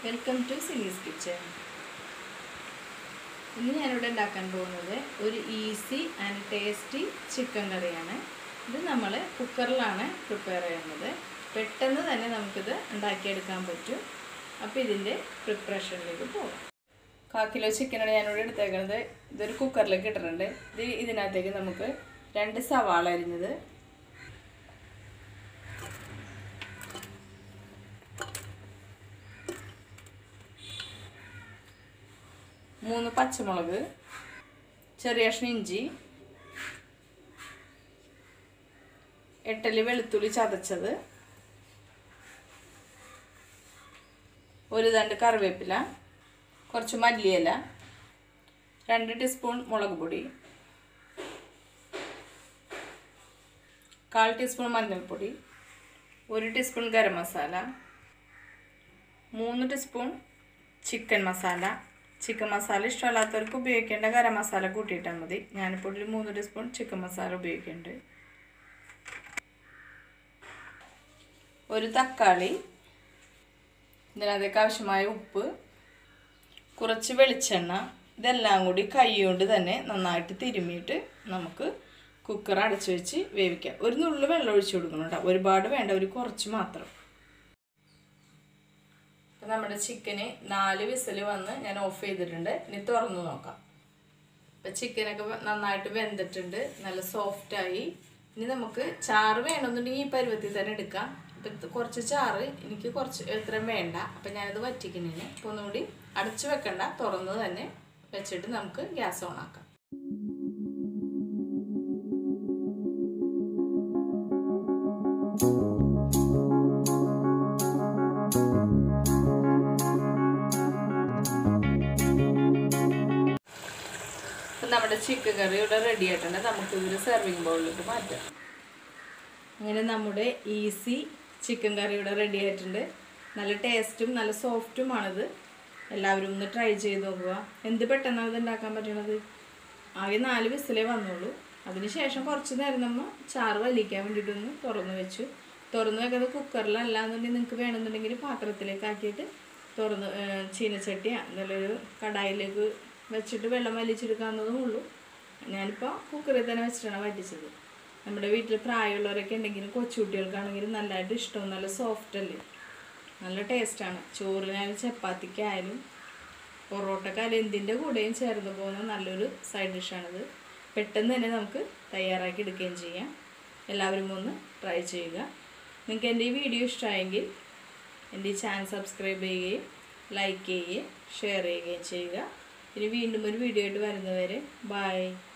welcome to സിനീസ് kitchen ഇന്ന് ഞാനിവിടെ ഉണ്ടാക്കാൻ പോകുന്നത് ഒരു ഈസി ആൻഡ് ടേസ്റ്റി ചിക്കൻ കറിയാണ് ഇത് നമ്മൾ കുക്കറിലാണ് പ്രിപ്പയർ ചെയ്യുന്നത് പെട്ടെന്ന് തന്നെ നമുക്കിത് ഉണ്ടാക്കിയെടുക്കാൻ പറ്റും അപ്പോൾ ഇതിൻ്റെ പ്രിപ്പറേഷനിലേക്ക് പോകാം കാ കിലോ ചിക്കനാണ് ഞാനിവിടെ എടുത്തേക്കുന്നത് ഇതൊരു കുക്കറിലേക്ക് ഇട്ടിട്ടുണ്ട് ഇത് ഇതിനകത്തേക്ക് നമുക്ക് രണ്ട് സവാള അരിഞ്ഞത് മൂന്ന് പച്ചമുളക് ചെറിയ കഷ്ണം ഇഞ്ചി എട്ടല് വെളുത്തുള്ളി ചതച്ചത് ഒരു തണ്ട് കറിവേപ്പില കുറച്ച് മല്ലിയില രണ്ട് ടീസ്പൂൺ മുളക് പൊടി കാൽ ടീസ്പൂൺ മഞ്ഞൾപ്പൊടി ഒരു ടീസ്പൂൺ ഗരം മസാല മൂന്ന് teaspoon chicken masala chicken masala ഇഷ്ടമല്ലാത്തവർക്ക് ഉപയോഗിക്കേണ്ട ഗരം മസാല കൂട്ടിയിട്ടാൽ മതി ഞാനിപ്പോൾ ഒരു മൂന്ന് ടീസ്പൂൺ ചിക്കൻ മസാല ഉപയോഗിക്കുന്നുണ്ട് ഒരു തക്കാളി ഇതിനകത്തേക്ക് ആവശ്യമായ ഉപ്പ് കുറച്ച് വെളിച്ചെണ്ണ ഇതെല്ലാം കൂടി കൈ കൊണ്ട് തന്നെ നന്നായിട്ട് തിരുമ്മിയിട്ട് നമുക്ക് കുക്കർ അടച്ചു വെച്ച് വേവിക്കാം ഒരു നുള്ളു വെള്ളം ഒഴിച്ചു കൊടുക്കണം കേട്ടോ ഒരുപാട് വേണ്ട ഒരു കുറച്ച് മാത്രം അപ്പം നമ്മുടെ ചിക്കന് നാല് വിസിൽ വന്ന് ഞാൻ ഓഫ് ചെയ്തിട്ടുണ്ട് ഇനി തുറന്നു നോക്കാം അപ്പം ചിക്കനൊക്കെ നന്നായിട്ട് വെന്തിട്ടുണ്ട് നല്ല സോഫ്റ്റായി ഇനി നമുക്ക് ചാറ് വേണമെന്നുണ്ടെങ്കിൽ ഈ പരുവത്തിൽ തന്നെ എടുക്കാം അപ്പം കുറച്ച് ചാറ് എനിക്ക് കുറച്ച് ഇത്രയും വേണ്ട അപ്പം ഞാനത് വറ്റിക്കുന്നതിന് അപ്പോൾ ഒന്നുകൂടി അടച്ചു വെക്കണ്ട തുറന്ന് തന്നെ വെച്ചിട്ട് നമുക്ക് ഗ്യാസ് ഓൺ ആക്കാം അപ്പം നമ്മുടെ ചിക്കൻ കറി ഇവിടെ റെഡി ആയിട്ടുണ്ട് നമുക്ക് ഇതൊരു സെർവിങ് ബൗളിലേക്ക് മാറ്റാം അങ്ങനെ നമ്മുടെ ഈസി ചിക്കൻ കറി ഇവിടെ റെഡി ആയിട്ടുണ്ട് നല്ല ടേസ്റ്റും നല്ല സോഫ്റ്റുമാണിത് എല്ലാവരും ഒന്ന് ട്രൈ ചെയ്ത് നോക്കുക എന്ത് പെട്ടെന്നാണ് ഇത് ഉണ്ടാക്കാൻ പറ്റണത് ആകെ നാല് വിസിലേ വന്നുള്ളൂ അതിനുശേഷം കുറച്ച് നേരം നമ്മൾ ചാറ് വലിക്കാൻ വേണ്ടിയിട്ടൊന്ന് തുറന്ന് വെച്ചു തുറന്ന് വെക്കുന്നത് കുക്കറിലല്ല എന്നുണ്ടെങ്കിൽ നിങ്ങൾക്ക് വേണമെന്നുണ്ടെങ്കിൽ പാത്രത്തിലേക്ക് ആക്കിയിട്ട് തുറന്ന് ചീനച്ചട്ടി നല്ലൊരു കടായിലേക്ക് വെച്ചിട്ട് വെള്ളം വലിച്ചെടുക്കാവുന്നതും ഉള്ളൂ ഞാനിപ്പോൾ കുക്കറിൽ തന്നെ വെച്ചിട്ടാണ് വറ്റിച്ചത് നമ്മുടെ വീട്ടിൽ പ്രായമുള്ളവരൊക്കെ ഉണ്ടെങ്കിലും കൊച്ചുകുട്ടികൾക്കാണെങ്കിലും നല്ലതായിട്ട് ഇഷ്ടവും നല്ല സോഫ്റ്റ് അല്ലേ നല്ല ടേസ്റ്റാണ് ചോറിനായാലും ചപ്പാത്തിക്കായാലും പൊറോട്ടക്കായാലും എന്തിൻ്റെ കൂടെയും ചേർന്ന് പോകുന്ന നല്ലൊരു സൈഡ് ഡിഷാണിത് പെട്ടെന്ന് തന്നെ നമുക്ക് തയ്യാറാക്കി എടുക്കുകയും ചെയ്യാം എല്ലാവരും ഒന്ന് ട്രൈ ചെയ്യുക നിങ്ങൾക്ക് എൻ്റെ ഈ വീഡിയോ ഇഷ്ടമായെങ്കിൽ എൻ്റെ ഈ ചാനൽ സബ്സ്ക്രൈബ് ചെയ്യുകയും ലൈക്ക് ചെയ്യുകയും ഷെയർ ചെയ്യുകയും ചെയ്യുക ഇനി വീണ്ടും ഒരു വീഡിയോ ആയിട്ട് വരുന്നവരെ ബൈ